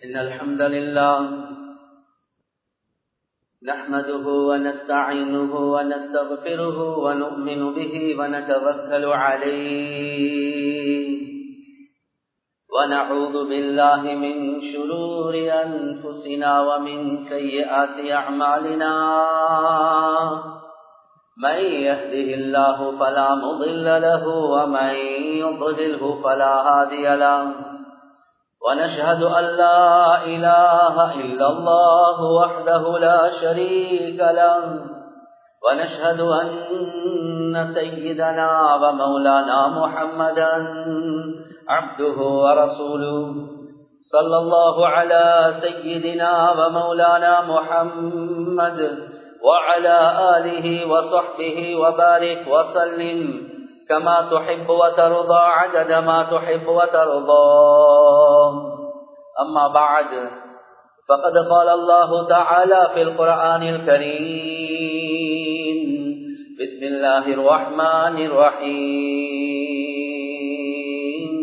إن الحمد لله نحمده ونستعينه ونستغفره ونؤمن به ونتوكل عليه ونعوذ بالله من شرور أنفسنا ومن سيئات أعمالنا من يهده الله فلا مضل له ومن يضلله فلا هادي له ونشهد أن لا إله إلا الله وحده لا شريك له ونشهد أن سيدنا ومولانا محمدا عبده ورسوله صلى الله على سيدنا ومولانا محمد وعلى آله وصحبه وبارك وسلم كما تحب وترضى عدد ما تحب وترضى أما بعد فقد قال الله تعالى في القرآن الكريم بسم الله الرحمن الرحيم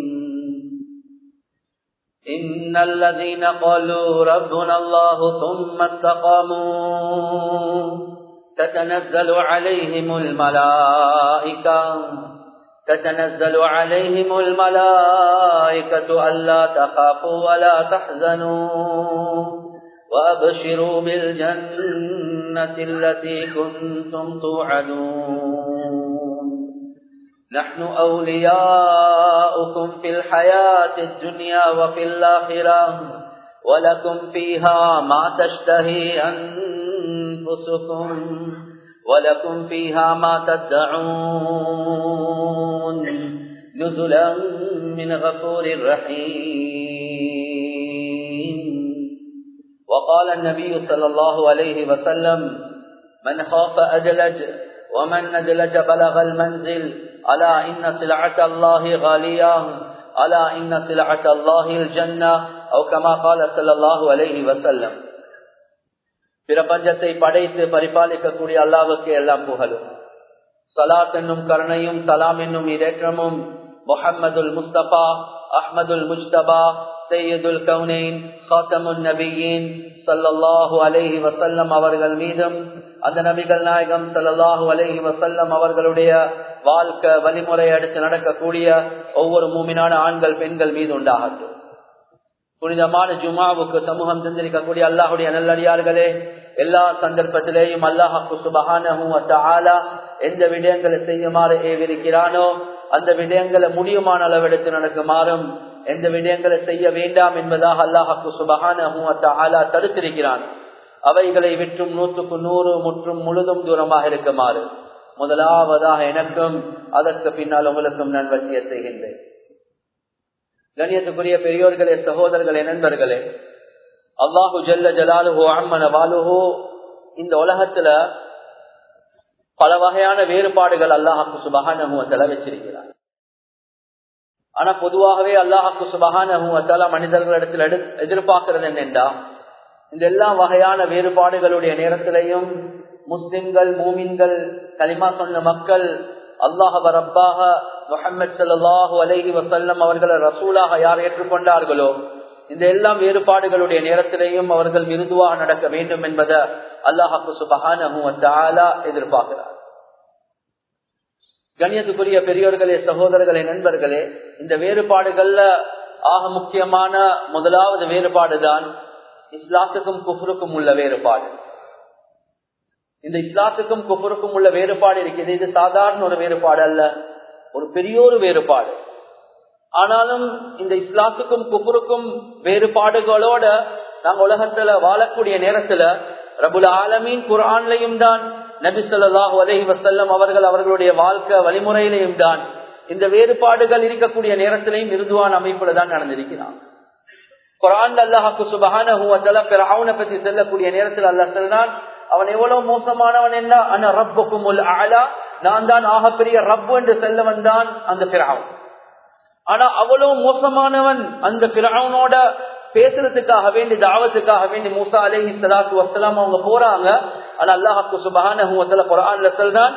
إن الذين قالوا ربنا الله ثم استقاموا تتنزل عليهم الملائكة تتنزل عليهم الملائكة ألا تخافوا ولا تحزنوا وأبشروا بالجنة التي كنتم توعدون نحن أولياؤكم في الحياة الدنيا وفي الآخرة ولكم فيها ما تشتهي أنفسكم ولكم فيها ما تدعون نزلا من غفور رحيم وقال النبي صلى الله عليه وسلم من خاف أدلج ومن ندلج بلغ المنزل ألا إن سلعة الله غالية ألا إن سلعة الله الجنة أو كما قال صلى الله عليه وسلم பிரபஞ்சத்தை படைத்து பரிபாலிக்கக்கூடிய அல்லாவுக்கு எல்லாம் புகழும் சலாத் என்னும் கருணையும் சலாம் என்னும் இடேற்றமும் முஹம்மதுல் முஸ்தபா அஹ்மதுல் முஸ்தபா சையதுல் கவுனேன் ஹாத்தமுன் நபியின் சல்லல்லாஹு அலேஹி வசல்லம் அவர்கள் மீதும் அந்த நபிகள் நாயகம் சல்லாஹூ அலேஹி வசல்லம் அவர்களுடைய வாழ்க்கை வழிமுறை அடுத்து நடக்கக்கூடிய ஒவ்வொரு மூமினான ஆண்கள் பெண்கள் மீது உண்டாகட்டும் புனிதமான ஜுமாவுக்கு சமூகம் தந்திருக்கக்கூடிய அல்லாஹுடைய நல்லடியார்களே எல்லா சந்தர்ப்பத்திலேயும் அல்லாஹாக்கு சுபகான எந்த விடயங்களை செய்யுமாறு ஏவிருக்கிறானோ அந்த விடயங்களை முடியுமான அளவெடுத்து நடக்குமாறும் எந்த விடயங்களை செய்ய வேண்டாம் என்பதாக அல்லாஹாக்கு சுபகான தடுத்திருக்கிறான் அவைகளை விற்றும் நூற்றுக்கு நூறு முற்றும் முழுதும் தூரமாக இருக்குமாறு முதலாவதாக எனக்கும் அதற்கு பின்னால் உங்களுக்கும் நான் வசிய செய்கின்றேன் கண்ணியத்துக்குரிய பெரியோர்களே சகோதரர்களே நண்பர்களே அல்லாஹு ஜல்ல ஜலாலுஹோ அம்மன வாலுஹோ இந்த உலகத்துல பல வகையான வேறுபாடுகள் அல்லாஹாக்கு சுபகான வச்சிருக்கிறார் ஆனா பொதுவாகவே அல்லாஹாக்கு சுபகான மனிதர்களிடத்தில் எதிர்பார்க்கிறது என்னென்றா இந்த எல்லா வகையான வேறுபாடுகளுடைய நேரத்திலையும் முஸ்லிம்கள் மூமின்கள் களிமா சொன்ன மக்கள் அல்லாஹ ரப்பாக முகமது சல்லாஹூ அலஹி வசல்லம் அவர்களை ரசூலாக யார் ஏற்றுக்கொண்டார்களோ இந்த எல்லா வேறுபாடுகளுடைய நேரத்திலேயும் அவர்கள் மிருதுவாக நடக்க வேண்டும் என்பதை அல்லாஹாக்கு சுபகான எதிர்பார்க்கிறார் கண்ணியத்துக்குரிய பெரியோர்களே சகோதரர்களே நண்பர்களே இந்த வேறுபாடுகள்ல ஆக முக்கியமான முதலாவது வேறுபாடுதான் இஸ்லாத்துக்கும் குஃபருக்கும் உள்ள வேறுபாடு இந்த இஸ்லாத்துக்கும் குஃபருக்கும் உள்ள வேறுபாடு இருக்குது இது சாதாரண ஒரு வேறுபாடு அல்ல ஒரு பெரிய ஒரு வேறுபாடு ஆனாலும் இந்த இஸ்லாத்துக்கும் குஃபருக்கும் வேறுபாடுகளோட நாங்க உலகத்துல வாழக்கூடிய நேரத்துல ரபுல் ஆலமீன் குரான்லையும் தான் நபி சொல்லாஹு அலஹி வசல்லம் அவர்கள் அவர்களுடைய வாழ்க்கை வழிமுறையிலையும் தான் இந்த வேறுபாடுகள் இருக்கக்கூடிய நேரத்திலையும் மிருதுவான அமைப்புல தான் நடந்திருக்கிறான் குரான் அல்லாஹாக்கு சுபகான அவனை பத்தி செல்லக்கூடிய நேரத்தில் அல்லா சொன்னான் அவன் எவ்வளவு மோசமானவன் என்ன அன ரப்புக்கும் ஆலா நான் தான் ஆகப்பெரிய ரப்பு என்று செல்லவன் தான் அந்த பிராவன் ஆனா அவ்வளவு மோசமானவன் அந்த பிராவனோட பேசுறதுக்காக வேண்டி தாவத்துக்காக வேண்டி மூசா அலேஹி சலாத்து வசலாம் அவங்க போறாங்க ஆனா அல்லாஹாக்கு சுபகான குரான்ல சொல்றான்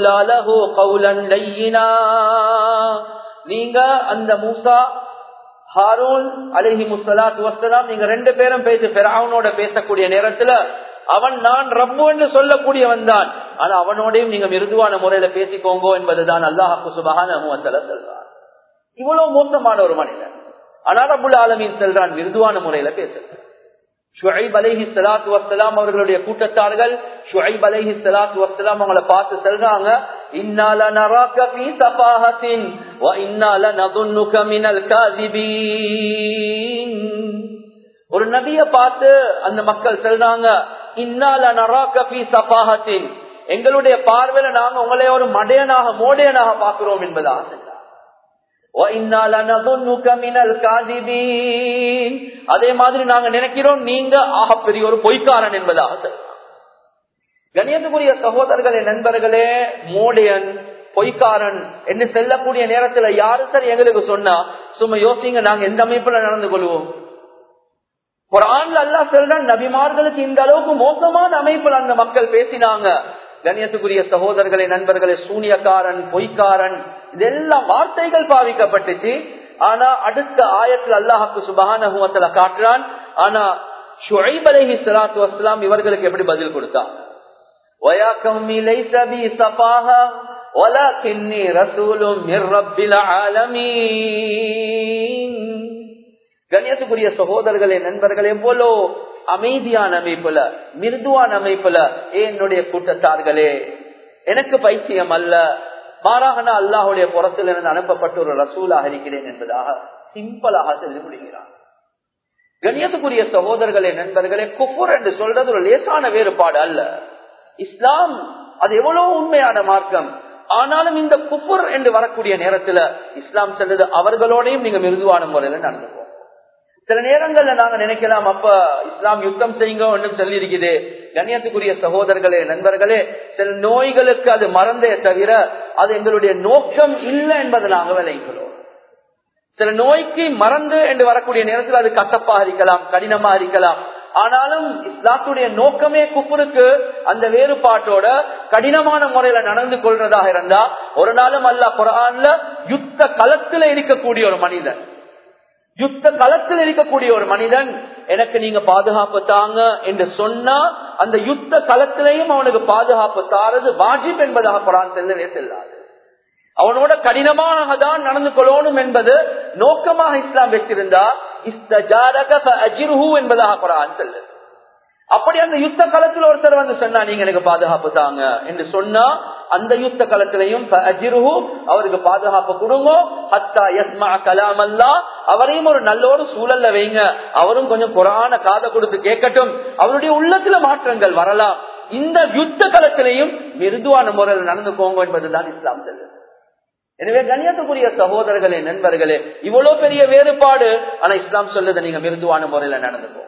நீங்க அந்த மூசா ஹாரூன் அலிஹி முசலாத் வசலாம் நீங்க ரெண்டு பேரும் பேசி பெராவனோட பேசக்கூடிய நேரத்துல அவன் நான் ரப்பு என்று சொல்லக்கூடியவன் தான் ஆனா அவனோடையும் நீங்க மிருதுவான முறையில பேசிக்கோங்க என்பதுதான் அல்லாஹு சுபகான சொல்றான் இவ்வளவு மோசமான ஒரு மனிதன் ஆனா ரபுல் ஆலமீன் செல்றான் மிருதுவான முறையில பேசுறான் ஷுஐப் அலைஹி சலாத்து வசலாம் அவர்களுடைய கூட்டத்தார்கள் ஷுஐப் அலைஹி சலாத்து வசலாம் அவங்கள பார்த்து சொல்றாங்க இன்னால நராக்க ஃபீ சஃபாஹத்தின் வ இன்னால நதுன்னுக மினல் காதிபீன் ஒரு நபிய பார்த்து அந்த மக்கள் சொல்றாங்க இன்னால நராக்க ஃபீ சஃபாஹத்தின் எங்களுடைய பார்வையில நாங்க உங்களை ஒரு மடையனாக மோடையனாக பார்க்கிறோம் என்பதாக சொல்றாங்க அதே மாதிரி நாங்க நினைக்கிறோம் நீங்க ஆகப்பெரிய ஒரு பொய்க்காரன் என்பதாக கணியத்துக்குரிய சகோதரர்களே நண்பர்களே மோடியன் பொய்க்காரன் என்று செல்லக்கூடிய நேரத்துல யாரு சார் எங்களுக்கு சொன்னா சும்மா யோசிங்க நாங்க எந்த அமைப்புல நடந்து கொள்வோம் குரான்ல அல்லா சொல்றான் நபிமார்களுக்கு இந்த அளவுக்கு மோசமான அமைப்புல அந்த மக்கள் பேசினாங்க கண்ணியத்துக்குரிய சகோதரர்களே நண்பர்களே சூனியக்காரன் பொய்க்காரன் இதெல்லாம் வார்த்தைகள் பாவிக்கப்பட்டுச்சு ஆனா அடுத்த ஆயத்தில் அல்லாஹாக்கு சுபகான காட்டுறான் ஆனா ஷுஐப் அலைஹி ஸலாத்து வஸ்ஸலாம் இவர்களுக்கு எப்படி பதில் கொடுத்தாங்க وَيَا قَوْمِ لَيْسَ بِي سَفَاهَةٌ وَلَكِنِّي رَسُولٌ مِّن رَّبِّ الْعَالَمِينَ கண்ணியத்துக்குரிய சகோதரர்களே நண்பர்களே எவ்வளோ அமைதியான அமைப்புல மிருதுவான அமைப்புல ஏ என்னுடைய கூட்டத்தார்களே எனக்கு பைத்தியம் அல்ல மாறாக நான் அல்லாஹுடைய புறத்தில் இருந்து அனுப்பப்பட்ட ஒரு ரசூலாக இருக்கிறேன் என்பதாக சிம்பிளாக செஞ்சு முடிகிறான் கண்ணியத்துக்குரிய சகோதரர்களே நண்பர்களே குஃபுர் என்று சொல்றது ஒரு லேசான வேறுபாடு அல்ல இஸ்லாம் அது எவ்வளவு உண்மையான மார்க்கம் ஆனாலும் இந்த குஃபுர் என்று வரக்கூடிய நேரத்துல இஸ்லாம் செல்றது அவர்களோடையும் நீங்க மிருதுவான முறையில நடந்துப்போம் சில நேரங்கள்ல நாங்க நினைக்கலாம் அப்ப இஸ்லாம் யுத்தம் செய்யுங்க ஒன்றும் சொல்லி இருக்குது கண்ணியத்துக்குரிய சகோதரர்களே நண்பர்களே சில நோய்களுக்கு அது மறந்தே தவிர அது எங்களுடைய நோக்கம் இல்லை என்பதை நாங்க விளைகிறோம் சில நோய்க்கு மறந்து என்று வரக்கூடிய நேரத்தில் அது கசப்பாக இருக்கலாம் கடினமா இருக்கலாம் ஆனாலும் இஸ்லாத்துடைய நோக்கமே குப்புருக்கு அந்த வேறுபாட்டோட கடினமான முறையில நடந்து கொள்றதாக இருந்தா ஒரு நாளும் அல்ல குரான்ல யுத்த களத்துல இருக்கக்கூடிய ஒரு மனிதன் யுத்த களத்தில் இருக்கக்கூடிய ஒரு மனிதன் எனக்கு நீங்க பாதுகாப்பு தாங்க என்று சொன்னா அந்த யுத்த களத்திலையும் அவனுக்கு பாதுகாப்பு தாரது வாஜிப் என்பதாக குரான் செல்லவே செல்லாது அவனோட கடினமாக தான் நடந்து கொள்ளணும் என்பது நோக்கமாக இஸ்லாம் வைத்திருந்தா என்பதாக குரான் செல்லு அப்படி அந்த யுத்த களத்தில் ஒருத்தர் வந்து சொன்னா நீங்க எனக்கு பாதுகாப்பு தாங்க என்று சொன்னா அந்த யுத்த களத்திலையும் அவருக்கு பாதுகாப்பு கொடுங்க ஹத்தா யஸ்மா கலாம் அல்லா அவரையும் ஒரு நல்ல ஒரு சூழல்ல வைங்க அவரும் கொஞ்சம் குரான காதை கொடுத்து கேட்கட்டும் அவருடைய உள்ளத்துல மாற்றங்கள் வரலாம் இந்த யுத்த களத்திலையும் மிருதுவான முறையில் நடந்து போங்க என்பதுதான் இஸ்லாம் செல்லுது எனவே கண்ணியத்துக்குரிய சகோதரர்களே நண்பர்களே இவ்வளவு பெரிய வேறுபாடு ஆனா இஸ்லாம் சொல்லுது நீங்க மிருதுவான முறையில நடந்து போங்க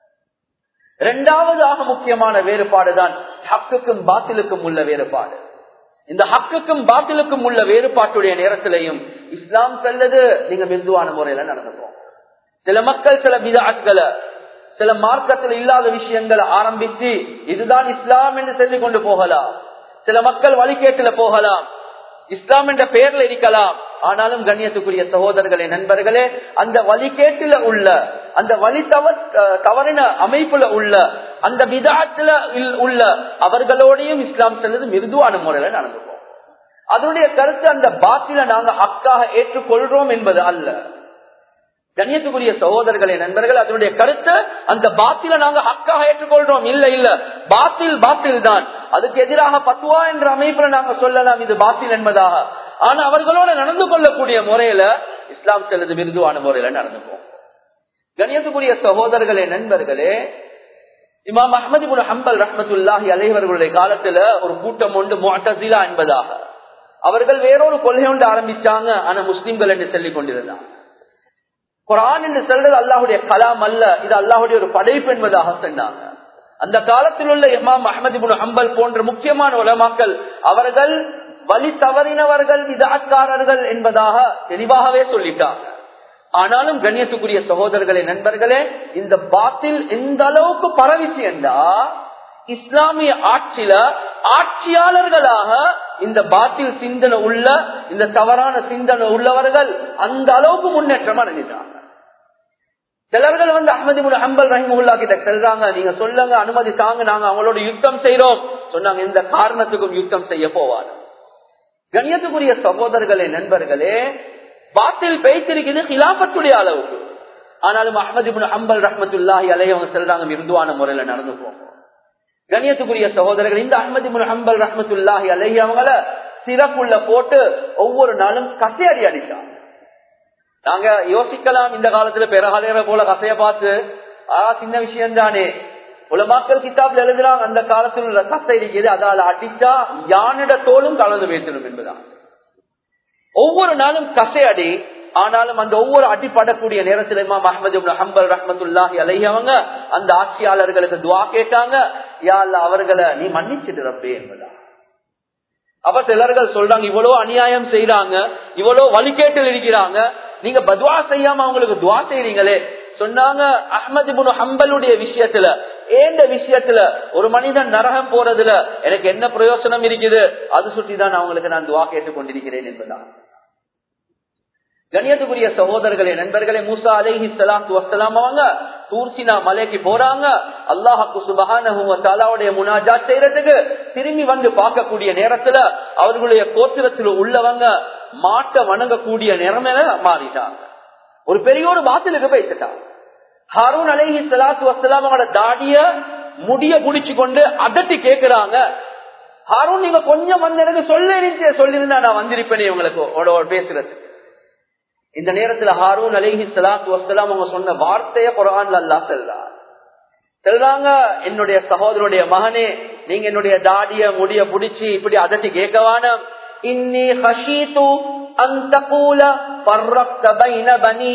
இரண்டாவது ஆக முக்கியமான வேறுபாடு தான் ஹக்குக்கும் பாத்திலுக்கும் உள்ள வேறுபாடு இந்த ஹக்குக்கும் பாத்திலுக்கும் உள்ள வேறுபாட்டுடைய நேரத்திலையும் இஸ்லாம் செல்லது நீங்க மிருதுவான முறையில நடந்துப்போம் சில மக்கள் சில விதாட்களை சில மார்க்கத்தில் இல்லாத விஷயங்களை ஆரம்பிச்சு இதுதான் இஸ்லாம் என்று சொல்லி கொண்டு போகலாம் சில மக்கள் வழிகேட்டுல போகலாம் இஸ்லாம் என்ற பெயர்ல இருக்கலாம் ஆனாலும் கண்ணியத்துக்குரிய சகோதரர்களே நண்பர்களே அந்த வழிகேட்டில உள்ள அந்த வழி தவ தவறின அமைப்புல உள்ள அந்த விதாத்துல உள்ள அவர்களோடையும் இஸ்லாம் செல்வது மிருதுவான முறையில நடந்துப்போம் அதனுடைய கருத்து அந்த பாத்தில நாங்க அக்காக ஏற்றுக்கொள்றோம் என்பது அல்ல கண்ணியத்துக்குரிய சகோதரர்களே நண்பர்கள் அதனுடைய கருத்து அந்த பாத்தில நாங்க ஹக்காக ஏற்றுக்கொள்றோம் இல்ல இல்ல பாத்தில் பாத்தில் தான் அதுக்கு எதிராக பத்துவா என்ற அமைப்புல நாங்க சொல்லலாம் இது பாத்தில் என்பதாக ஆனா அவர்களோட நடந்து கொள்ளக்கூடிய முறையில இஸ்லாம் செல்வது மிருதுவான முறையில நடந்துப்போம் கண்ணியத்துக்குரிய சகோதரர்களே நண்பர்களே இமாம் அஹமது குல ஹம்பல் ரஹமத்துல்லாஹி அலைவர்களுடைய காலத்துல ஒரு கூட்டம் உண்டு மொட்டசிலா என்பதாக அவர்கள் வேறொரு கொள்கை ஒன்று ஆரம்பிச்சாங்க ஆனா முஸ்லிம்கள் என்று சொல்லிக் கொண்டிருந்தாங்க குரான் என்று சொல்றது அல்லாஹுடைய கலாம் அல்ல இது அல்லாஹுடைய ஒரு படைப்பு என்பதாக சொன்னாங்க அந்த காலத்தில் உள்ள இமாம் அஹமது ஹம்பல் போன்ற முக்கியமான உலமாக்கள் அவர்கள் வழி தவறினவர்கள் விதாக்காரர்கள் என்பதாக தெளிவாகவே சொல்லிட்டாங்க ஆனாலும் கண்ணியத்துக்குரிய சகோதரர்களே நண்பர்களே இந்த பாத்தில் எந்த அளவுக்கு பரவிச்சு என்றா இஸ்லாமிய ஆட்சியில ஆட்சியாளர்களாக இந்த பாத்தில் சிந்தனை உள்ள இந்த தவறான சிந்தனை உள்ளவர்கள் அந்த அளவுக்கு முன்னேற்றம் அடைஞ்சிட்டாங்க சிலர்கள் வந்து அஹமது ஹம்பல் ரஹிமுல்லா கிட்ட செல்றாங்க நீங்க சொல்லுங்க அனுமதி தாங்க நாங்க அவங்களோட யுத்தம் செய்யறோம் சொன்னாங்க இந்த காரணத்துக்கும் யுத்தம் செய்ய போவார் கண்ணியத்துக்குரிய சகோதரர்களே நண்பர்களே பாத்தில் பேய்த்திருக்கிறது ஹிலாபத்துடைய அளவுக்கு ஆனாலும் அஹமது ஹம்பல் ரஹமத்துல்லாஹி அலைய அவங்க செல்றாங்க மிருதுவான முறையில நடந்து போகும் கண்ணியத்துக்குரிய சகோதரர்கள் இந்த அஹமது ஹம்பல் ரஹமத்துல்லாஹி அலைய அவங்கள சிறப்புள்ள போட்டு ஒவ்வொரு நாளும் கசையடி அடிச்சாங்க நாங்க யோசிக்கலாம் இந்த காலத்துல பெறகாலையரை போல கசைய பார்த்து ஆ சின்ன விஷயம் தானே உலமாக்கல் கிதாப்ல எழுதுறாங்க அந்த காலத்தில் உள்ள கசை இருக்குது அதால அடிச்சா யானிட தோளும் கலந்து வைத்திடும் என்பதான் ஒவ்வொரு நாளும் கசை அடி ஆனாலும் அந்த ஒவ்வொரு அடிப்படக்கூடிய நேரத்தில் இமாம் அஹமது ஹம்பல் ரஹமத்துல்லாஹி அலையவங்க அந்த ஆட்சியாளர்களுக்கு துவா கேட்டாங்க யாழ்ல அவர்களை நீ மன்னிச்சிடு ரப்பே என்பதா அப்ப சிலர்கள் சொல்றாங்க இவ்வளவு அநியாயம் செய்யறாங்க இவ்வளவு வழிகேட்டில் இருக்கிறாங்க நீங்க பத்வா செய்யாம அவங்களுக்கு துவா செய்றீங்களே சொன்னாங்க அஹமது புனு ஹம்பலுடைய விஷயத்துல ஏந்த விஷயத்துல ஒரு மனிதன் நரகம் போறதுல எனக்கு என்ன பிரயோசனம் இருக்குது அது சுற்றிதான் அவங்களுக்கு நான் துவா கேட்டுக் கொண்டிருக்கிறேன் என்பதான் கண்ணியத்துக்குரிய சகோதரர்களே நண்பர்களே மூசா அலேஹி சலாத்து வசலாம் அவங்க தூர்சினா மலைக்கு போறாங்க அல்லாஹாக்கு சுபகானுடைய முனாஜா செய்யறதுக்கு திரும்பி வந்து பார்க்கக்கூடிய நேரத்துல அவர்களுடைய கோத்திரத்தில் உள்ளவங்க மாட்டை வணங்கக்கூடிய நிறமையில மாறிட்டாங்க ஒரு பெரிய ஒரு பாத்திலுக்கு போயிட்டாங்க ஹாரூன் அலேஹி சலாத்து வசலாம் அவங்களோட தாடிய முடிய புடிச்சு கொண்டு அதட்டி கேக்குறாங்க ஹாரூன் நீங்க கொஞ்சம் வந்து எனக்கு சொல்ல சொல்லிருந்தா நான் வந்திருப்பேனே உங்களுக்கு பேசுறதுக்கு இந்த நேரத்துல ஹாரூன் அலிஹி சலாத்து வசலாம் அவங்க சொன்ன வார்த்தைய குரான் அல்லா செல்றார் செல்றாங்க என்னுடைய சகோதரனுடைய மகனே நீங்க என்னுடைய தாடிய முடிய புடிச்சு இப்படி அதட்டி கேட்கவான இன்னி ஹஷீது அந்த கூல பனி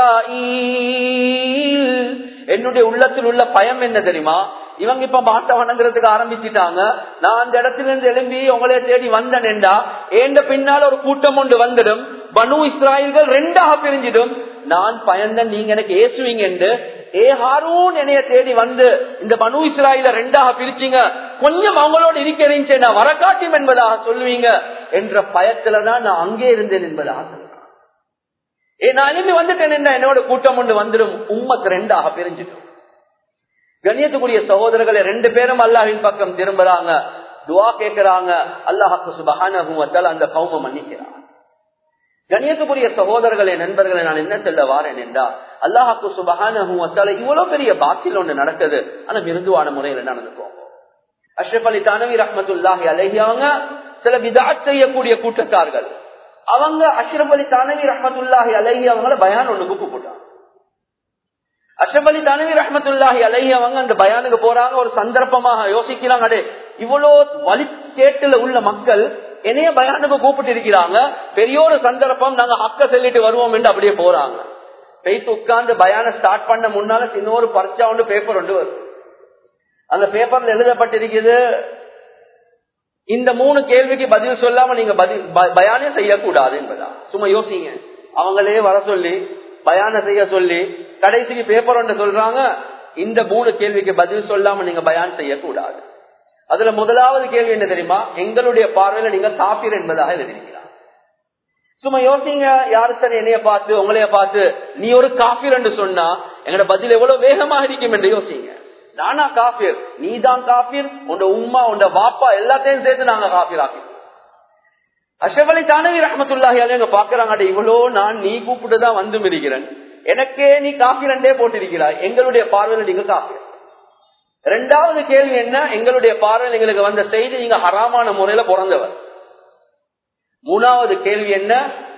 இஸ்ராயில் என்னுடைய உள்ளத்தில் உள்ள பயம் என்ன தெரியுமா இவங்க இப்ப மாட்டை வணங்குறதுக்கு ஆரம்பிச்சுட்டாங்க நான் அந்த இடத்துல இருந்து எழும்பி உங்களே தேடி வந்தேன்டா ஏண்ட பின்னால் ஒரு கூட்டம் ஒன்று வந்துடும் பனு இஸ்ராயல்கள் ரெண்டாக பிரிஞ்சிடும் நான் பயந்தன் நீங்க எனக்கு ஏசுவீங்க என்று ஏ ஹாரூன் என்னைய தேடி வந்து இந்த பனு இஸ்ராயில ரெண்டாக பிரிச்சிங்க கொஞ்சம் அவங்களோட இருக்கிறேன் நான் வரக்காட்டும் என்பதாக சொல்லுவீங்க என்ற பயத்துலதான் நான் அங்கே இருந்தேன் என்பதாக ஏ நான் எழுப்பி வந்துட்டேன் என்னோட கூட்டம் ஒன்று வந்துடும் உம்மக்கு ரெண்டாக பிரிஞ்சிடும் கண்ணியத்துக்குரிய சகோதரர்களை ரெண்டு பேரும் அல்லாஹின் பக்கம் திரும்புறாங்க துவா கேட்கிறாங்க அல்லாஹாக்கு சுபகான அந்த கௌம மன்னிக்கிறான் கண்ணியத்துக்குரிய சகோதரர்களே நண்பர்களை நான் என்ன சொல்ல வாரேன் என்றா அல்லாஹாக்கு சுபகான இவ்வளவு பெரிய பாக்கில் ஒண்ணு நடக்குது ஆனா மிருதுவான முறையில நடந்துக்கோங்க அஷ்ரப் அலி தானவி ரஹமத்துல்லாஹி அலஹி அவங்க சில விதாட் செய்யக்கூடிய கூட்டத்தார்கள் அவங்க அஷ்ரப் அலி தானவி ரஹமத்துல்லாஹி அலஹி அவங்கள பயான் ஒண்ணு புக்கு போட்டாங்க அஷ்ரப் அலி தானவி ரஹமத்துல்லாஹி அலஹி அவங்க அந்த பயானுக்கு போறாங்க ஒரு சந்தர்ப்பமாக யோசிக்கிறாங்க அடே இவ்வளவு வழி கேட்டுல உள்ள மக்கள் என்னைய பயானுக்கு கூப்பிட்டு இருக்கிறாங்க பெரிய ஒரு சந்தர்ப்பம் நாங்க அக்க சொல்லிட்டு வருவோம் என்று அப்படியே போறாங்க பெய்த்து உட்கார்ந்து பயான ஸ்டார்ட் பண்ண முன்னால இன்னொரு பரிச்சா ஒன்று பேப்பர் ஒன்று வரும் அந்த பேப்பர்ல எழுதப்பட்டிருக்குது இந்த மூணு கேள்விக்கு பதில் சொல்லாம நீங்க பதில் பயானே செய்யக்கூடாது என்பதா சும்மா யோசிங்க அவங்களே வர சொல்லி பயான செய்ய சொல்லி கடைசிக்கு பேப்பர் ஒன்று சொல்றாங்க இந்த மூணு கேள்விக்கு பதில் சொல்லாம நீங்க பயான் செய்யக்கூடாது அதுல முதலாவது கேள்வி என்ன தெரியுமா எங்களுடைய பார்வையில நீங்க காப்பீர் என்பதாக எழுதிருக்கிறார் சும்மா யோசிங்க யாரு சார் என்னைய பார்த்து உங்களைய பார்த்து நீ ஒரு காஃபீர் என்று சொன்னா எங்களோட பதில் எவ்வளவு வேகமாக இருக்கும் என்று யோசிங்க நானா காஃபீர் நீ தான் காஃபீர் உண்ட உம்மா உண்ட பாப்பா எல்லாத்தையும் சேர்த்து நாங்க காஃபீர் ஆக்கி அஷபலி தானவி ரஹமத்துல்லாஹி அங்க பாக்குறாங்க இவ்வளோ நான் நீ கூப்பிட்டு தான் வந்து இருக்கிறேன் எனக்கே நீ காஃபீரண்டே போட்டிருக்கிறாய் எங்களுடைய பார்வையில நீங்க காஃபீர் ரெண்டாவது கேள்வி என்ன எங்களுடைய பார்வையில் எங்களுக்கு வந்த செய்தி நீங்க ஹராமான முறையில பிறந்தவர் மூணாவது கேள்வி என்ன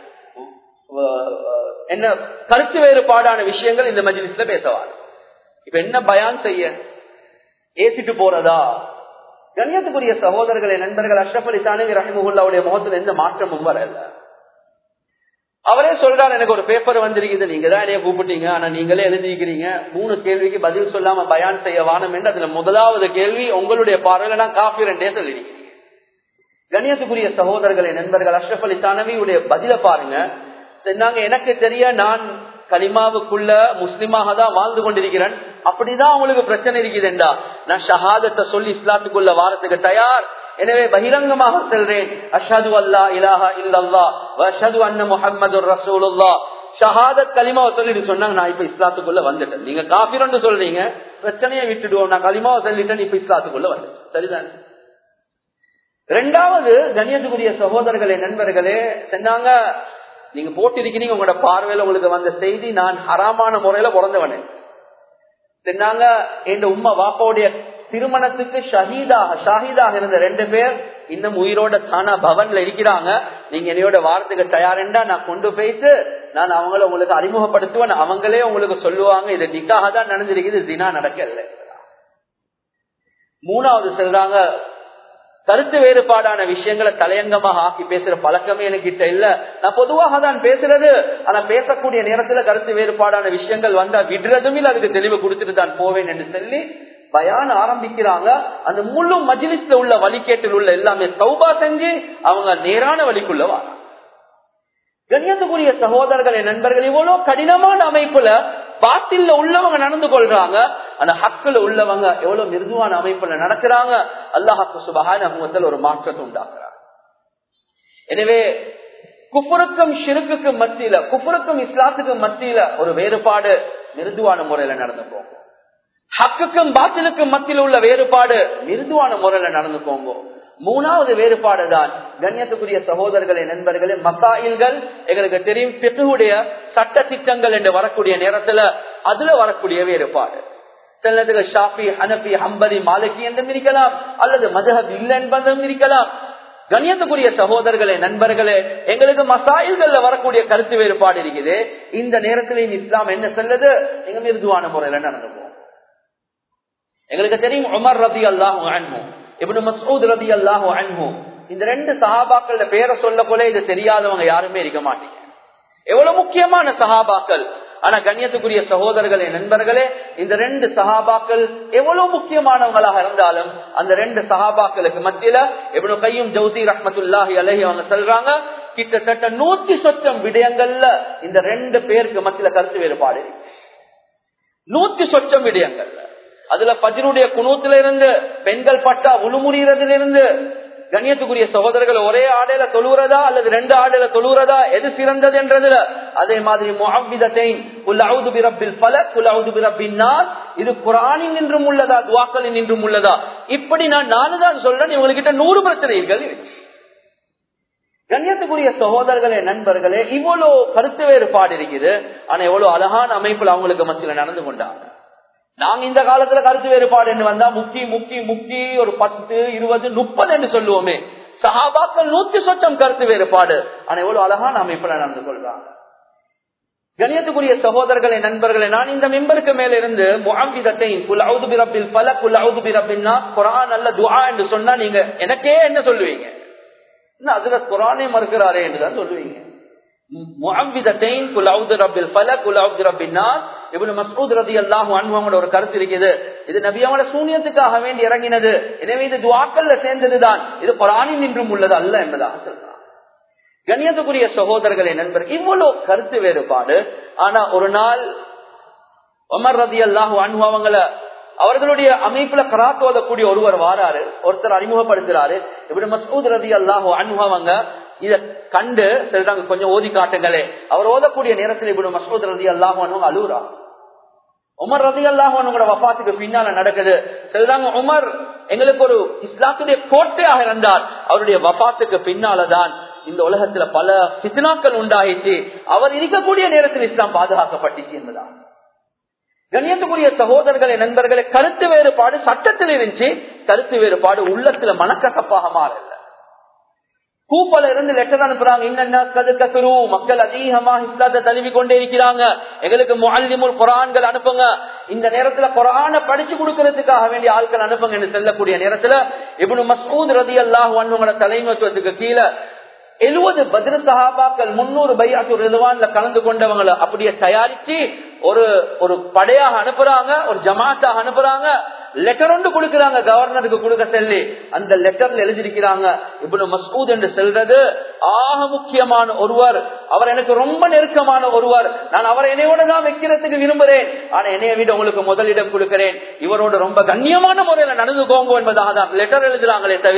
என்ன கருத்து வேறுபாடான விஷயங்கள் இந்த மஜிலிஸ்ல பேசவார் இப்ப என்ன பயான் செய்ய ஏசிட்டு போறதா கண்ணியத்துக்குரிய சகோதரர்களை நண்பர்கள் அஷ்ரப் அலி தானவி ரஹிமுல்லாவுடைய முகத்துல எந்த மாற்றமும் வரல அவரே சொல்றாரு எனக்கு ஒரு பேப்பர் வந்திருக்குது நீங்க தான் என்னைய கூப்பிட்டீங்க ஆனா நீங்களே எழுதிக்கிறீங்க மூணு கேள்விக்கு பதில் சொல்லாம பயான் செய்ய வானம் என்று அதுல முதலாவது கேள்வி உங்களுடைய பார்வையில நான் காஃபி ரெண்டே சொல்லிருக்கீங்க கணியத்துக்குரிய சகோதரர்களை நண்பர்கள் அஷ்ரப் அலி தானவியுடைய பதில பாருங்க சொன்னாங்க எனக்கு தெரிய நான் கலிமாவுக்குள்ள முஸ்லிமாக தான் வாழ்ந்து கொண்டிருக்கிறேன் அப்படிதான் அவங்களுக்கு பிரச்சனை இருக்குதுண்டா நான் ஷஹாதத்தை சொல்லி இஸ்லாத்துக்குள்ள வாரத்துக்கு தயார் எனவே பகிரங்கமாக செல்றேன் அஷது அல்லா இலாஹா இல்லல்லா அஷது அண்ண முஹம்மது ரசூலுல்லா ஷஹாதத் கலிமாவை சொல்லிட்டு சொன்னாங்க நான் இப்ப இஸ்லாத்துக்குள்ள வந்துட்டேன் நீங்க காபிரன்னு சொல்றீங்க பிரச்சனையை விட்டுடுவோம் நான் கலிமாவை சொல்லிட்டேன் இப்ப இஸ்லாத்துக்குள்ள வந்துட்டேன் சரிதானே ரெண்டாவது கண்ணியத்துக்குரிய சகோதரர்களே நண்பர்களே சொன்னாங்க நீங்க போட்டிருக்கிறீங்க உங்களோட பார்வையில உங்களுக்கு வந்த செய்தி நான் ஹராமான முறையில பிறந்தவனே சொன்னாங்க இந்த உம்மா வாப்பாவுடைய திருமணத்துக்கு ஷஹீதாக ஷாஹீதாக இருந்த ரெண்டு பேர் இன்னும் உயிரோட தானா பவன்ல இருக்கிறாங்க நீங்க என்னையோட வாரத்துக்கு தயாரெண்டா நான் கொண்டு போயிட்டு நான் அவங்கள உங்களுக்கு அறிமுகப்படுத்துவேன் அவங்களே உங்களுக்கு சொல்லுவாங்க இது நிக்காக தான் நடந்திருக்குது தினா நடக்கல மூணாவது சொல்றாங்க கருத்து வேறுபாடான விஷயங்களை தலையங்கமாக ஆக்கி பேசுற பழக்கமே என்கிட்ட இல்ல நான் பொதுவாக தான் பேசுறது ஆனா பேசக்கூடிய நேரத்துல கருத்து வேறுபாடான விஷயங்கள் வந்தா விடுறதும் இல்ல அதுக்கு தெளிவு கொடுத்துட்டு தான் போவேன் என்று சொல்லி பயான ஆரம்பிக்கிறாங்க அந்த முழு மஜிலிஸ்ல உள்ள வழிகேட்டில் உள்ள எல்லாமே சௌபா செஞ்சு அவங்க நேரான வழிக்குள்ள வராங்க கண்ணியத்துக்குரிய சகோதரர்களே நண்பர்கள் இவ்வளவு கடினமான அமைப்புல பாட்டில்ல உள்ளவங்க நடந்து கொள்றாங்க ஆனா ஹக்குல உள்ளவங்க எவ்வளவு மிருதுவான அமைப்புல நடக்கிறாங்க அல்லாஹாக்கு சுபகான முகத்தில் ஒரு மாற்றத்தை உண்டாக்குறாங்க எனவே குப்புருக்கும் ஷிருக்குக்கும் மத்தியில குப்புருக்கும் இஸ்லாத்துக்கும் மத்தியில ஒரு வேறுபாடு மிருதுவான முறையில நடந்து போகும் ஹக்குக்கும் பாத்திலுக்கும் மத்தியில் உள்ள வேறுபாடு மிருதுவான முறையில நடந்து போங்க மூணாவது வேறுபாடு தான் கண்ணியத்துக்குரிய சகோதரர்களே நண்பர்களே மசாயில்கள் எங்களுக்கு தெரியும் பிறகுடைய சட்ட திட்டங்கள் என்று வரக்கூடிய நேரத்துல அதுல வரக்கூடிய வேறுபாடு சிலதுக்கு ஷாஃபி ஹனபி ஹம்பரி மாலிகி என்றும் இருக்கலாம் அல்லது மதஹப் இல்லை என்பதும் இருக்கலாம் கண்ணியத்துக்குரிய சகோதரர்களே நண்பர்களே எங்களுக்கு மசாயில்கள்ல வரக்கூடிய கருத்து வேறுபாடு இருக்குது இந்த நேரத்தில் இஸ்லாம் என்ன சொல்லுது எங்க மிருதுவான முறையில நடந்து போகும் எங்களுக்கு தெரியும் உமர் ரதி அல்லாஹு அன்ஹு இப்படி மசூத் ரதி அல்லாஹு அன்ஹு இந்த ரெண்டு சஹாபாக்கள் பேரை சொல்ல போல இது தெரியாதவங்க யாருமே இருக்க மாட்டீங்க எவ்வளவு முக்கியமான சஹாபாக்கள் ஆனா கண்ணியத்துக்குரிய சகோதரர்களே நண்பர்களே இந்த ரெண்டு சஹாபாக்கள் எவ்வளவு முக்கியமானவங்களாக இருந்தாலும் அந்த ரெண்டு சஹாபாக்களுக்கு மத்தியில எவ்வளவு கையும் ஜவுசி ரஹமத்துல்லாஹி அலஹி அவங்க சொல்றாங்க கிட்டத்தட்ட நூத்தி சொச்சம் விடயங்கள்ல இந்த ரெண்டு பேருக்கு மத்தியில கருத்து வேறுபாடு நூத்தி சொச்சம் விடயங்கள்ல அதுல பஜனுடைய குணூத்துல இருந்து பெண்கள் பட்டா உழுமுறியதுல இருந்து கண்ணியத்துக்குரிய சகோதரர்கள் ஒரே ஆடையில தொழுறதா அல்லது ரெண்டு ஆடையில தொழுறதா எது சிறந்தது என்றதுல அதே மாதிரி இது குரானில் நின்றும் உள்ளதா துவாக்களில் நின்றும் உள்ளதா இப்படி நான் நானு தான் சொல்றேன் இவங்ககிட்ட நூறு பிரச்சனைகள் கண்ணியத்துக்குரிய சகோதரர்களே நண்பர்களே இவ்வளவு கருத்து வேறுபாடு இருக்குது ஆனா எவ்வளவு அழகான அமைப்புல அவங்களுக்கு மத்தியில நடந்து கொண்டாங்க நாங்க இந்த காலத்துல கருத்து வேறுபாடு என்று வந்தா முக்கி முக்கி முக்கி ஒரு பத்து இருபது முப்பது என்று சொல்லுவோமே சஹாபாக்கள் நூத்தி சொச்சம் கருத்து வேறுபாடு ஆனா எவ்வளவு அழகான அமைப்புல நடந்து கொள்றாங்க கணியத்துக்குரிய சகோதரர்களே நண்பர்களே நான் இந்த மெம்பருக்கு மேல இருந்து முகாம்பிதத்தை குலவுது பிறப்பில் பல குலவுது பிறப்பின்னா குரான் அல்ல துவா என்று சொன்னா நீங்க எனக்கே என்ன சொல்லுவீங்க அதுல குரானே மறுக்கிறாரே என்றுதான் சொல்லுவீங்க ஒரு கருத்து இருக்குது இது நபியாவோட சூனியத்துக்காக வேண்டி இறங்கினது எனவே இது துவாக்கல்ல சேர்ந்ததுதான் இது குரானில் நின்றும் உள்ளது அல்ல என்பதாக சொல்றான் கண்ணியத்துக்குரிய சகோதரர்களே நண்பர் இவ்வளவு கருத்து வேறுபாடு ஆனா ஒரு நாள் ஒமர் ரதி அல்லாஹு அனுபவங்களை அவர்களுடைய அமைப்புல கராத்து ஓதக்கூடிய ஒருவர் வாராரு ஒருத்தர் அறிமுகப்படுத்துறாரு இப்படி மசூத் ரதி அல்லாஹு அனுபவங்க இத கண்டு சொல்றாங்க கொஞ்சம் ஓதி காட்டுங்களே அவர் ஓதக்கூடிய நேரத்தில் இப்படி மசூத் ரதி அல்லாஹு அனுபவங்க அழுகுறா உமர் ரதி அல்லாஹோட வபாத்துக்கு பின்னால நடக்குது சொல்றாங்க உமர் எங்களுக்கு ஒரு இஸ்லாத்துடைய கோட்டையாக இருந்தார் அவருடைய வபாத்துக்கு பின்னாலதான் இந்த உலகத்துல பல சித்தனாக்கள் உண்டாயிச்சு அவர் இருக்கக்கூடிய நேரத்தில் இஸ்லாம் பாதுகாக்கப்பட்டுச்சு என்பதான் கண்ணியத்துக்குரிய சகோதரர்களே நண்பர்களே கருத்து வேறுபாடு சட்டத்தில் இருந்துச்சு கருத்து வேறுபாடு உள்ளத்துல மனக்கசப்பாக மாறல கூப்பல இருந்து லெட்டர் அனுப்புறாங்க என்னென்ன கதுரு மக்கள் அதிகமாக இஸ்லாத்தை தழுவி கொண்டே இருக்கிறாங்க எங்களுக்கு முல்லிமுல் குரான்கள் அனுப்புங்க இந்த நேரத்துல குரான படிச்சு கொடுக்கறதுக்காக வேண்டிய ஆட்கள் அனுப்புங்க என்று செல்லக்கூடிய நேரத்துல இப்படி மசூத் ரதி அல்லாஹ் தலைமைத்துவத்துக்கு கீழே எழுபது பதிர சகாபாக்கள் முன்னூறு பையாத்து ரிதுவான்ல கலந்து கொண்டவங்களை அப்படியே தயாரிச்சு ஒரு ஒரு படையாக அனுப்புறாங்க ஒரு ஜமாத்தாக அனுப்புறாங்க லெட்டர் ஒன்று கொடுக்கிறாங்க கவர்னருக்கு கொடுக்க சொல்லி அந்த லெட்டர்ல எழுதியிருக்கிறாங்க இப்படி மசூத் என்று செல்றது ஆக முக்கியமான ஒருவர் அவர் எனக்கு ரொம்ப நெருக்கமான ஒருவர் நான் அவரை என்னையோட தான் வைக்கிறதுக்கு விரும்புறேன் ஆனா என்னைய விட உங்களுக்கு முதலிடம் கொடுக்கிறேன் இவரோட ரொம்ப கண்ணியமான முறையில நடந்துக்கோங்க என்பதாக தான் லெட்டர் எழுதுறாங்களே தவிர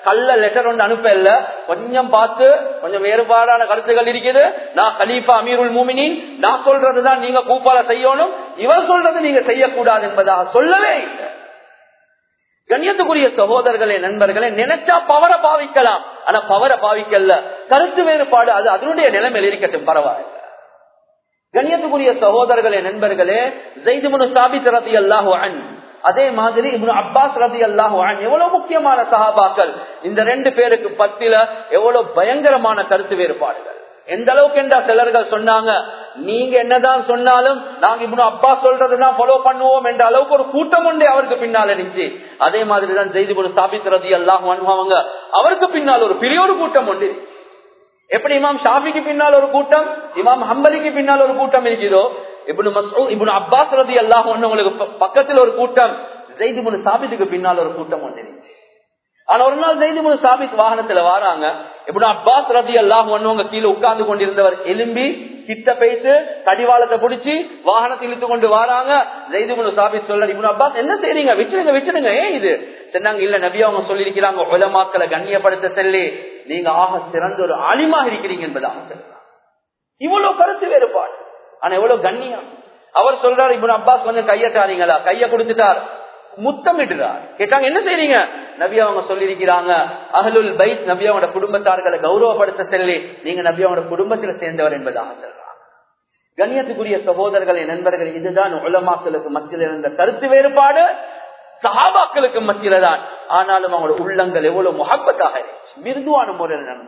கல்ல லெட்டர் ஒன்று அனுப்ப இல்ல கொஞ்சம் பார்த்து கொஞ்சம் வேறுபாடான கருத்துகள் இருக்குது நான் கலீஃபா அமீருல் மூமினின் நான் சொல்றதுதான் நீங்க கூப்பால செய்யணும் இவர் சொல்றது நீங்க செய்யக்கூடாது என்பதாக சொல்லவே இல்லை கண்ணியத்துக்குரிய சகோதரர்களே நண்பர்களே நினைச்சா பவரை பாவிக்கலாம் ஆனா பவரை பாவிக்கல கருத்து வேறுபாடு அது அதனுடைய நிலைமையில் இருக்கட்டும் பரவாயில்ல கண்ணியத்துக்குரிய சகோதரர்களே நண்பர்களே ஜெய்துமுனு சாபித் ரதி அல்லாஹு அன் அதே மாதிரி இப்னு அப்பாஸ் ரதி அல்லாஹு அன் எவ்வளவு முக்கியமான சஹாபாக்கள் இந்த ரெண்டு பேருக்கு பத்தில எவ்வளவு பயங்கரமான கருத்து வேறுபாடுகள் எந்த அளவுக்கு என்றா சிலர்கள் சொன்னாங்க நீங்க என்னதான் சொன்னாலும் நாங்க இப்னு அப்பா சொல்றதுதான் ஃபாலோ பண்ணுவோம் என்ற அளவுக்கு ஒரு கூட்டம் உண்டு அவருக்கு பின்னால் இருந்துச்சு அதே மாதிரிதான் செய்தி ஒரு சாபித் ரதி அல்லாஹு அனுபவங்க அவருக்கு பின்னால் ஒரு பெரிய ஒரு கூட்டம் உண்டு எப்படி இமாம் ஷாஃபிக்கு பின்னால் ஒரு கூட்டம் இமாம் ஹம்பலிக்கு பின்னால் ஒரு கூட்டம் இருக்குதோ இப்படி மசூ இப்படி அப்பாஸ் ரதி அல்லாஹ் உங்களுக்கு பக்கத்தில் ஒரு கூட்டம் ஜெய்திபுனு சாபித்துக்கு பின்னால் ஒரு கூட்டம் ஒன்று ஆனா ஒரு நாள் ஜெய்திபுனு சாபித் வாகனத்துல வராங்க இப்படி அப்பாஸ் ரதி அல்லாஹ் ஒண்ணுவங்க கீழே உட்கார்ந்து கொண்டிருந்தவர் எலும்பி கிட்ட பேசு கடிவாளத்தை பிடிச்சி வாகனத்தை இழுத்து கொண்டு வராங்க ஜெய்திபுனு சாபித் சொல்ல இப்படி அப்பாஸ் என்ன செய்றீங்க விட்டுருங்க விட்டுருங்க ஏன் இது சொன்னாங்க இல்ல நபி அவங்க சொல்லியிருக்கிறாங்க உலமாக்களை கண்ணியப்படுத்த சொல்லி நீங்க ஆக சிறந்த ஒரு ஆலிமாக இருக்கிறீங்க என்பதாக சொல்றாங்க இவ்வளவு கருத்து வேறுபாடு ஆனா எவ்வளவு கண்ணியம் அவர் சொல்றாரு இப்ப அப்பாஸ் கொஞ்சம் கைய தாரீங்களா கைய கொடுத்துட்டார் முத்தமிடுறார் கேட்டாங்க என்ன செய்றீங்க நபி அவங்க சொல்லியிருக்கிறாங்க அகலுல் பைத் நபி அவங்களோட குடும்பத்தார்களை கௌரவப்படுத்த சொல்லி நீங்க நபி அவங்களோட குடும்பத்தில் சேர்ந்தவர் என்பதாக சொல்றாங்க கண்ணியத்துக்குரிய சகோதரர்களை நண்பர்கள் இதுதான் உலமாக்களுக்கு மத்தியில் இருந்த கருத்து வேறுபாடு சஹாபாக்களுக்கு மத்தியில தான் ஆனாலும் அவங்களோட உள்ளங்கள் எவ்வளவு முகப்பத்தாக மிருதுவான முறையில் நடந்து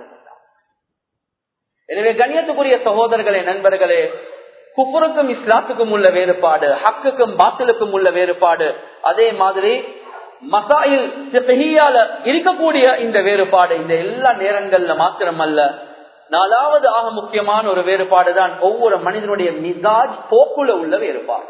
எனவே கண்ணியத்துக்குரிய சகோதரர்களே நண்பர்களே குஃபருக்கும் இஸ்லாத்துக்கும் உள்ள வேறுபாடு ஹக்குக்கும் பாத்திலுக்கும் உள்ள வேறுபாடு அதே மாதிரி மசாயில் இருக்கக்கூடிய இந்த வேறுபாடு இந்த எல்லா நேரங்கள்ல மாத்திரம் அல்ல நாலாவது ஆக முக்கியமான ஒரு வேறுபாடு தான் ஒவ்வொரு மனிதனுடைய மிசாஜ் போக்குல உள்ள வேறுபாடு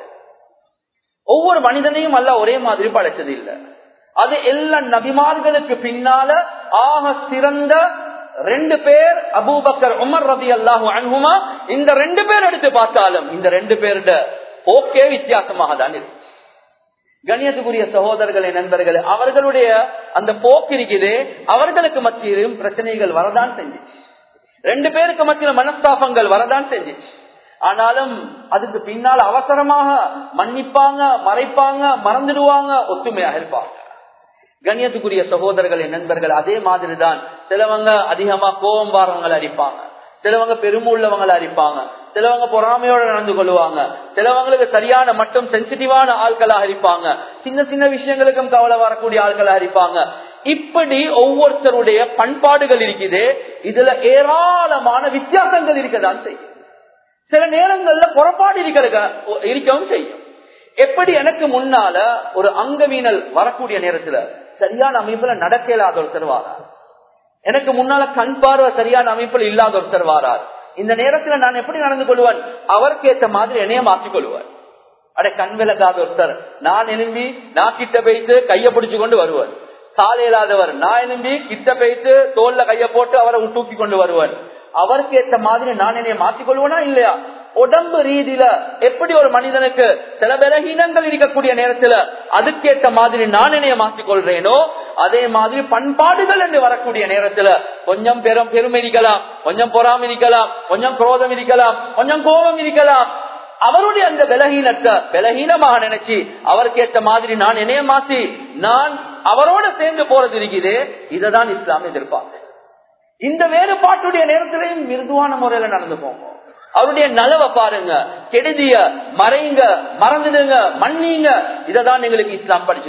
ஒவ்வொரு மனிதனையும் அல்ல ஒரே மாதிரி படைச்சது இல்லை அது எல்லா நபிமார்களுக்கு பின்னால ஆக சிறந்த ரெண்டு பேர் அபூபக்கர் உமர் ரதி அல்லாஹு அன்ஹுமா இந்த ரெண்டு பேர் எடுத்து பார்த்தாலும் இந்த ரெண்டு பேருட போக்கே வித்தியாசமாக தான் இருக்கு கண்ணியத்துக்குரிய சகோதரர்களே நண்பர்களே அவர்களுடைய அந்த போக்கு இருக்குது அவர்களுக்கு மத்தியிலும் பிரச்சனைகள் வரதான் செஞ்சிச்சு ரெண்டு பேருக்கு மத்தியில மனஸ்தாபங்கள் வரதான் செஞ்சிச்சு ஆனாலும் அதுக்கு பின்னால் அவசரமாக மன்னிப்பாங்க மறைப்பாங்க மறந்துடுவாங்க ஒத்துமையாக இருப்பாங்க கண்ணியத்துக்குரிய சகோதரர்களே நண்பர்கள் அதே மாதிரி தான் சிலவங்க அதிகமா கோபம் வாரவங்களை அடிப்பாங்க சிலவங்க பெருமை உள்ளவங்களை அடிப்பாங்க சிலவங்க பொறாமையோட நடந்து கொள்வாங்க சிலவங்களுக்கு சரியான மட்டும் சென்சிட்டிவான ஆட்களாக இருப்பாங்க சின்ன சின்ன விஷயங்களுக்கும் கவலை வரக்கூடிய ஆட்களாக இருப்பாங்க இப்படி ஒவ்வொருத்தருடைய பண்பாடுகள் இருக்குது இதுல ஏராளமான வித்தியாசங்கள் இருக்கதான் செய்யும் சில நேரங்கள்ல புறப்பாடு இருக்கிற இருக்கவும் செய்யும் எப்படி எனக்கு முன்னால ஒரு அங்கவீனல் வரக்கூடிய நேரத்துல சரியான அமைப்புல நடக்க இல்லாத ஒருத்தர் வாரார் எனக்கு முன்னால கண் பார்வை சரியான அமைப்புல இல்லாத ஒருத்தர் வாரார் இந்த நேரத்துல நான் எப்படி நடந்து கொள்வேன் அவருக்கு ஏற்ற மாதிரி என்னைய மாற்றிக் கொள்வார் அட கண் விளக்காத ஒருத்தர் நான் எலும்பி நான் கிட்ட போயிட்டு கைய பிடிச்சு கொண்டு வருவார் கால இல்லாதவர் நான் எலும்பி கிட்ட போயிட்டு தோல்ல கைய போட்டு அவரை தூக்கி கொண்டு வருவார் அவருக்கு ஏற்ற மாதிரி நான் என்னைய மாற்றிக் கொள்வேனா இல்லையா உடம்பு ரீதியில எப்படி ஒரு மனிதனுக்கு சில பலகீனங்கள் இருக்கக்கூடிய நேரத்துல அதுக்கேற்ற மாதிரி நான் என்னைய மாற்றிக் கொள்றேனோ அதே மாதிரி பண்பாடுகள் என்று வரக்கூடிய நேரத்துல கொஞ்சம் பெரும் பெருமை இருக்கலாம் கொஞ்சம் பொறாமை இருக்கலாம் கொஞ்சம் குரோதம் இருக்கலாம் கொஞ்சம் கோபம் இருக்கலாம் அவருடைய அந்த பலகீனத்தை பலகீனமாக நினைச்சு அவருக்கு ஏற்ற மாதிரி நான் என்னைய மாத்தி நான் அவரோட சேர்ந்து போறது இருக்குது இததான் இஸ்லாம் எதிர்பார்க்க இந்த வேறுபாட்டுடைய நேரத்திலையும் மிருதுவான முறையில நடந்து போங்க அவருடைய நலவை பாருங்க கெடுதிய மறைங்க மறந்துடுங்க மன்னிங்க இததான் எங்களுக்கு இஸ்லாம் படிச்சு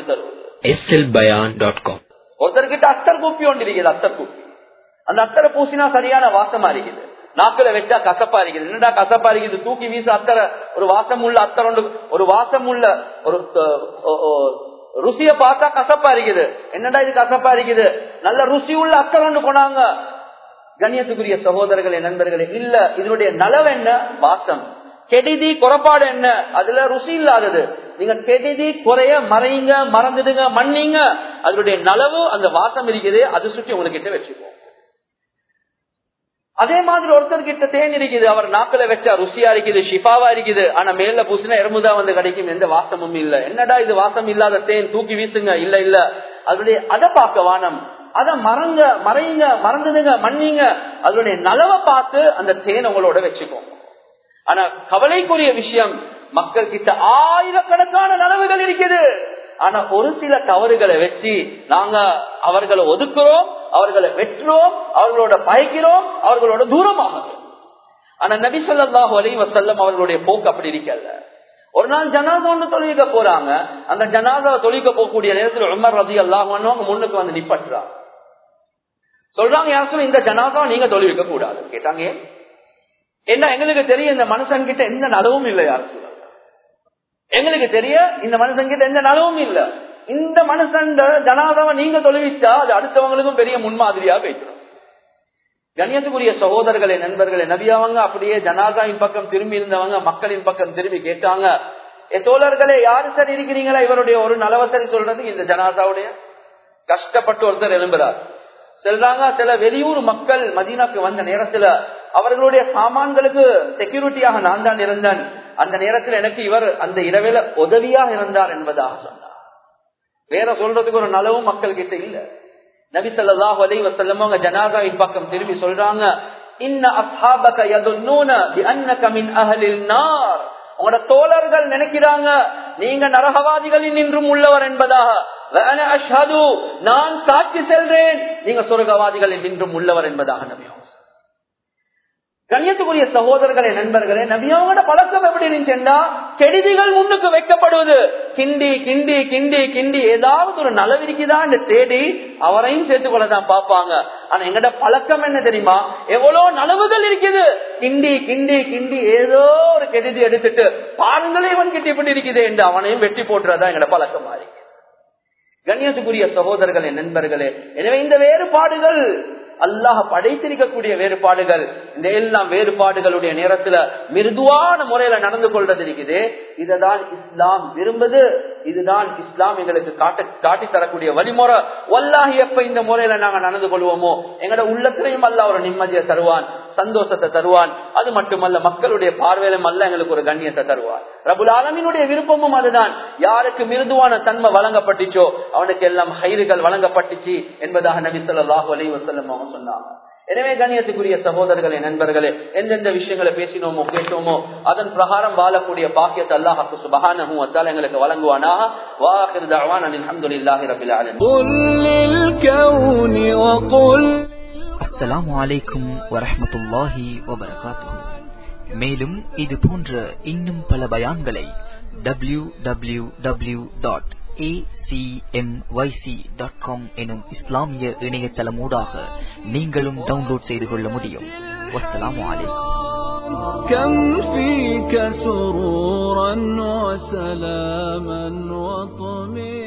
slbayan.com ஒருத்தர்கிட்ட அத்தர் கூப்பி ஒன்று இருக்குது அத்தர் கூப்பி அந்த அத்தரை பூசினா சரியான வாசமா இருக்குது நாக்குல வச்சா கசப்பா இருக்குது என்னடா கசப்பா இருக்குது தூக்கி வீச அத்தரை ஒரு வாசம் உள்ள அத்தர் ஒன்று ஒரு வாசம் உள்ள ஒரு ருசிய பார்த்தா கசப்பா இருக்குது என்னடா இது கசப்பா இருக்குது நல்ல ருசி உள்ள அத்தர் ஒன்று போனாங்க கண்ணியத்துக்குரிய சகோதரர்களே நண்பர்களே இல்ல இதனுடைய நலவு என்ன வாசம் கெடுதி குறப்பாடு என்ன அதுல ருசி இல்லாதது நீங்க கெடுதி குறைய மறைங்க மறந்துடுங்க மன்னிங்க அதனுடைய நலவு அந்த வாசம் இருக்குது அது சுற்றி உங்ககிட்ட வச்சுப்போம் அதே மாதிரி ஒருத்தர் கிட்ட தேன் இருக்குது அவர் நாக்குல வச்சா ருசியா இருக்குது ஷிஃபாவா இருக்குது ஆனா மேல பூசினா எறும்புதான் வந்து கிடைக்கும் எந்த வாசமும் இல்ல என்னடா இது வாசம் இல்லாத தேன் தூக்கி வீசுங்க இல்ல இல்ல அதனுடைய அதை பார்க்க வானம் அதை மறங்க மறைங்க மறந்துடுங்க மன்னிங்க அதனுடைய நலவை பார்த்து அந்த தேன் உங்களோட வச்சுக்கோங்க ஆனா கவலைக்குரிய விஷயம் மக்கள் கிட்ட ஆயிரக்கணக்கான நனவுகள் இருக்குது ஆனா ஒரு சில தவறுகளை வச்சு நாங்க அவர்களை ஒதுக்குறோம் அவர்களை வெற்றுறோம் அவர்களோட பயக்கிறோம் அவர்களோட தூரமாகிறோம் ஆனா நபி சொல்லாஹு அலி வசல்லம் அவர்களுடைய போக்கு அப்படி இருக்கல ஒரு நாள் ஜனாதா ஒன்று தொழுவிக்க போறாங்க அந்த ஜனாதாவை தொழிக்க போகக்கூடிய நேரத்தில் உமர் ரதி அல்லாஹ் முன்னுக்கு வந்து நிப்பட்டுறாங்க சொல்றாங்க யாரும் இந்த ஜனாதாவை நீங்க தொழிவிக்க கூடாது கேட்டாங்க ஏன்? என்ன எங்களுக்கு தெரியும் இந்த மனுஷன் கிட்ட எந்த நலவும் இல்லை யார் சொல்றாங்க எங்களுக்கு தெரிய இந்த மனுஷன் கிட்ட எந்த நலவும் இல்ல இந்த மனுஷன் ஜனாதாவை நீங்க தொழுவிச்சா அது அடுத்தவங்களுக்கும் பெரிய முன்மாதிரியா போயிடும் கண்ணியத்துக்குரிய சகோதரர்களே நண்பர்களே நபியாவங்க அப்படியே ஜனாதாவின் பக்கம் திரும்பி இருந்தவங்க மக்களின் பக்கம் திரும்பி கேட்டாங்க "ஏ தோழர்களே யாரு சரி இருக்கிறீங்களா இவருடைய ஒரு நலவசரி சொல்றது இந்த ஜனாதாவுடைய கஷ்டப்பட்டு ஒருத்தர் எழும்புறார் சொல்றாங்க சில வெளியூர் மக்கள் மதீனாக்கு வந்த நேரத்துல அவர்களுடைய சாமான்களுக்கு செக்யூரிட்டியாக நான் தான் இருந்தேன் அந்த நேரத்தில் எனக்கு இவர் அந்த இரவில உதவியாக இருந்தார் என்பதாக சொன்னார் வேற சொல்றதுக்கு ஒரு நலவும் மக்கள் கிட்ட இல்ல நபி ஸல்லல்லாஹு அலைஹி வஸல்லம் அவங்க ஜனாதாவின் பக்கம் திரும்பி சொல்றாங்க இன்ன அஸ்ஹாபக யதுன்னூன பிஅன்னக மின் அஹ்லில் நார் உங்களோட தோழர்கள் நினைக்கிறாங்க நீங்க நரகவாதிகளில் நின்றும் உள்ளவர் என்பதாக வஅன அஷ்ஹது நான் சாட்சி செல்றேன் நீங்க சொர்க்கவாதிகளில் நின்றும் உள்ளவர் என்பதாக நபி அவங்க கண்ணியத்துக்குரிய சகோதரர்களே நண்பர்களே நபியாவோட பழக்கம் எப்படி இருந்துச்சுன்னா கெடுதிகள் முன்னுக்கு வைக்கப்படுவது கிண்டி கிண்டி கிண்டி கிண்டி ஏதாவது ஒரு நலவிரிக்குதான் தேடி அவரையும் சேர்த்து கொள்ளதான் பார்ப்பாங்க ஆனா எங்கட பழக்கம் என்ன தெரியுமா எவ்வளவு நலவுகள் இருக்குது கிண்டி கிண்டி கிண்டி ஏதோ ஒரு கெடுதி எடுத்துட்டு பாருங்களே இவன் கிட்ட இப்படி இருக்குது என்று அவனையும் வெட்டி போட்டுறதா எங்கட பழக்கமா இருக்கு கண்ணியத்துக்குரிய சகோதரர்களே நண்பர்களே எனவே இந்த வேறுபாடுகள் அல்லாஹ் படைத்திருக்கக்கூடிய வேறுபாடுகள் இந்த எல்லாம் வேறுபாடுகளுடைய நேரத்துல மிருதுவான முறையில நடந்து கொள்றது இருக்குது இதுதான் இஸ்லாம் விரும்புது இதுதான் இஸ்லாம் எங்களுக்கு காட்ட காட்டி தரக்கூடிய வழிமுறை வல்லாஹி எப்ப இந்த முறையில நாங்க நடந்து கொள்வோமோ எங்களோட உள்ளத்திலையும் அல்ல ஒரு நிம்மதியை தருவான் சந்தோஷத்தை தருவான் அது மட்டுமல்ல மக்களுடைய பார்வையிலும் அல்ல எங்களுக்கு ஒரு கண்ணியத்தை தருவான் ரபுல் ஆலமினுடைய விருப்பமும் அதுதான் யாருக்கு மிருதுவான தன்மை வழங்கப்பட்டுச்சோ அவனுக்கு எல்லாம் ஹைறுகள் வழங்கப்பட்டுச்சு என்பதாக நபி சொல்லாஹு அலி வசல்லம் அவங்க சொன்னாங்க எனவே கண்ணியத்துக்குரிய சகோதரர்களே நண்பர்களே எந்தெந்த விஷயங்களை பேசினோமோ கேட்டோமோ அதன் பிரகாரம் வாழக்கூடிய பாக்கியத்தை அல்லாஹாக்கு சுபஹானஹு வத்தால எங்களுக்கு வழங்குவானாக வாஹிர் தஅவானா அல்ஹம்துலில்லாஹி ரப்பில் ஆலமீன் قل للكون وقل அஸ்ஸலாமு அலைக்கும் வரஹ்மத்துல்லாஹி வபரகாத்துஹு மேலும் இது போன்ற இன்னும் பல பயான்களை W W W dot dot com எனும் இஸ்லாமிய இணையதளமூடாக நீங்களும் டவுன்லோட் செய்து கொள்ள முடியும் வஸ்ஸலாமு அலைக்கும் كم فيك سرورا وسلاما وطمئنا